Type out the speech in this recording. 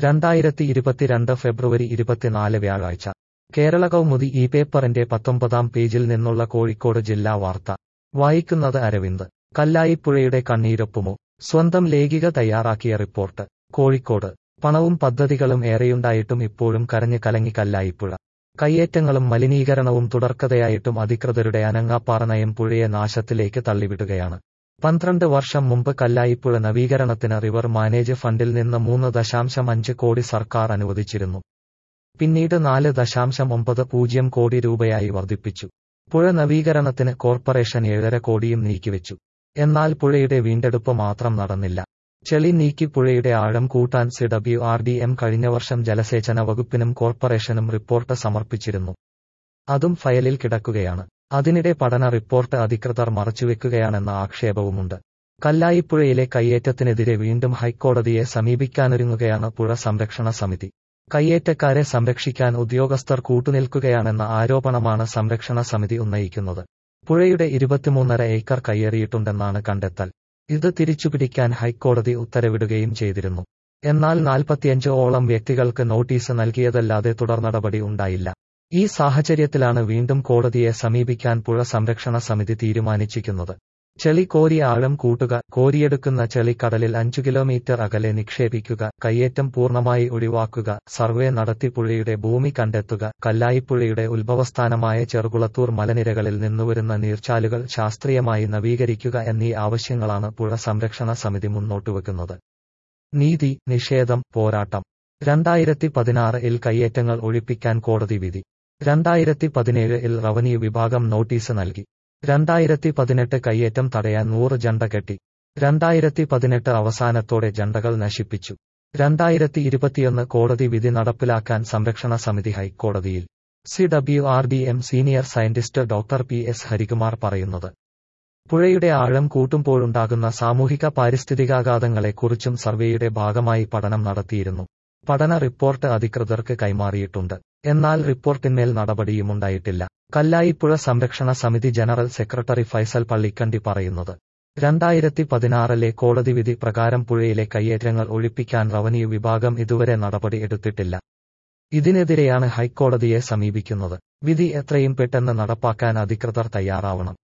രണ്ടായിരത്തി ഇരുപത്തിരണ്ട് ഫെബ്രുവരി ഇരുപത്തിനാല് വ്യാഴാഴ്ച കേരള കൗമുദി ഈ പേപ്പറിന്റെ പത്തൊമ്പതാം പേജിൽ നിന്നുള്ള കോഴിക്കോട് ജില്ലാ വാർത്ത വായിക്കുന്നത് അരവിന്ദ് കല്ലായിപ്പുഴയുടെ കണ്ണീരൊപ്പുമോ സ്വന്തം ലേഖിക തയ്യാറാക്കിയ റിപ്പോർട്ട് കോഴിക്കോട് പണവും പദ്ധതികളും ഏറെയുണ്ടായിട്ടും ഇപ്പോഴും കരഞ്ഞ് കലങ്ങി കല്ലായിപ്പുഴ കയ്യേറ്റങ്ങളും മലിനീകരണവും തുടർക്കഥയായിട്ടും അധികൃതരുടെ അനങ്ങാപ്പാറ നയം പുഴയെ നാശത്തിലേക്ക് തള്ളിവിടുകയാണ് പന്ത്രണ്ട് വർഷം മുമ്പ് കല്ലായിപ്പുഴ നവീകരണത്തിന് റിവർ മാനേജ് ഫണ്ടിൽ നിന്ന് മൂന്ന് ദശാംശം അഞ്ച് കോടി സർക്കാർ അനുവദിച്ചിരുന്നു പിന്നീട് നാല് ദശാംശം ഒമ്പത് പൂജ്യം കോടി രൂപയായി വർദ്ധിപ്പിച്ചു പുഴ നവീകരണത്തിന് കോർപ്പറേഷൻ ഏഴര കോടിയും നീക്കിവെച്ചു എന്നാൽ പുഴയുടെ വീണ്ടെടുപ്പ് മാത്രം നടന്നില്ല ചെളി നീക്കി പുഴയുടെ ആഴം കൂട്ടാൻ C W R D M കഴിഞ്ഞ വർഷം ജലസേചന വകുപ്പിനും കോർപ്പറേഷനും റിപ്പോർട്ട് സമർപ്പിച്ചിരുന്നു അതും ഫയലിൽ കിടക്കുകയാണ് അതിനിടെ പഠന റിപ്പോർട്ട് അധികൃതർ മറച്ചുവെക്കുകയാണെന്ന ആക്ഷേപവുമുണ്ട് കല്ലായിപ്പുഴയിലെ കയ്യേറ്റത്തിനെതിരെ വീണ്ടും ഹൈക്കോടതിയെ സമീപിക്കാനൊരുങ്ങുകയാണ് പുഴ സംരക്ഷണ സമിതി കയ്യേറ്റക്കാരെ സംരക്ഷിക്കാൻ ഉദ്യോഗസ്ഥർ കൂട്ടുനിൽക്കുകയാണെന്ന ആരോപണമാണ് സംരക്ഷണ സമിതി ഉന്നയിക്കുന്നത് പുഴയുടെ ഇരുപത്തിമൂന്നര ഏക്കർ കയ്യേറിയിട്ടുണ്ടെന്നാണ് കണ്ടെത്തൽ ഇത് തിരിച്ചുപിടിക്കാൻ ഹൈക്കോടതി ഉത്തരവിടുകയും ചെയ്തിരുന്നു എന്നാൽ നാൽപ്പത്തിയഞ്ച് ഓളം വ്യക്തികൾക്ക് നോട്ടീസ് നൽകിയതല്ലാതെ തുടർനടപടി ഉണ്ടായില്ല ഈ സാഹചര്യത്തിലാണ് വീണ്ടും കോടതിയെ സമീപിക്കാൻ പുഴ സംരക്ഷണ സമിതി തീരുമാനിച്ചിരിക്കുന്നത് ചെളി കോരി ആഴം കൂട്ടുക കോരിയെടുക്കുന്ന ചെളി കടലിൽ അഞ്ചു കിലോമീറ്റർ അകലെ നിക്ഷേപിക്കുക കയ്യേറ്റം പൂർണ്ണമായി ഒഴിവാക്കുക സർവേ നടത്തി പുഴയുടെ ഭൂമി കണ്ടെത്തുക കല്ലായിപ്പുഴയുടെ ഉത്ഭവസ്ഥാനമായ ചെറുകുളത്തൂർ മലനിരകളിൽ നിന്നുവരുന്ന നീർച്ചാലുകൾ ശാസ്ത്രീയമായി നവീകരിക്കുക എന്നീ ആവശ്യങ്ങളാണ് പുഴ സംരക്ഷണ സമിതി മുന്നോട്ടുവെക്കുന്നത് നീതി നിഷേധം പോരാട്ടം രണ്ടായിരത്തി പതിനാറ് ഇൽ കയ്യേറ്റങ്ങൾ ഒഴിപ്പിക്കാൻ കോടതി വിധി രണ്ടായിരത്തി പതിനേഴ് ഇൽ റവന്യൂ വിഭാഗം നോട്ടീസ് നൽകി രണ്ടായിരത്തി പതിനെട്ട് കയ്യേറ്റം തടയാൻ നൂറ് ജണ്ട കെട്ടി രണ്ടായിരത്തി പതിനെട്ട് അവസാനത്തോടെ ജണ്ടകൾ നശിപ്പിച്ചു രണ്ടായിരത്തി ഇരുപത്തിയൊന്ന് കോടതി വിധി നടപ്പിലാക്കാൻ സംരക്ഷണ സമിതി ഹൈക്കോടതിയിൽ C W R D M senior scientist doctor P S Harikumar പറയുന്നത് പുഴയുടെ ആഴം കൂട്ടുമ്പോഴുണ്ടാകുന്ന സാമൂഹിക പാരിസ്ഥിതികാഘാതങ്ങളെക്കുറിച്ചും സർവേയുടെ ഭാഗമായി പഠനം നടത്തിയിരുന്നു പഠന റിപ്പോർട്ട് അധികൃതർക്ക് കൈമാറിയിട്ടുണ്ട് എന്നാൽ റിപ്പോർട്ടിന്മേൽ നടപടിയുമുണ്ടായിട്ടില്ല കല്ലായിപ്പുഴ സംരക്ഷണ സമിതി ജനറൽ സെക്രട്ടറി ഫൈസൽ പള്ളിക്കണ്ടി പറയുന്നത് രണ്ടായിരത്തി പതിനാറിലെ കോടതി വിധി പ്രകാരം പുഴയിലെ കയ്യേറ്റങ്ങൾ ഒഴിപ്പിക്കാൻ റവന്യൂ വിഭാഗം ഇതുവരെ നടപടി എടുത്തിട്ടില്ല ഇതിനെതിരെയാണ് ഹൈക്കോടതിയെ സമീപിക്കുന്നത് വിധി എത്രയും പെട്ടെന്ന് നടപ്പാക്കാൻ അധികൃതർ തയ്യാറാവണം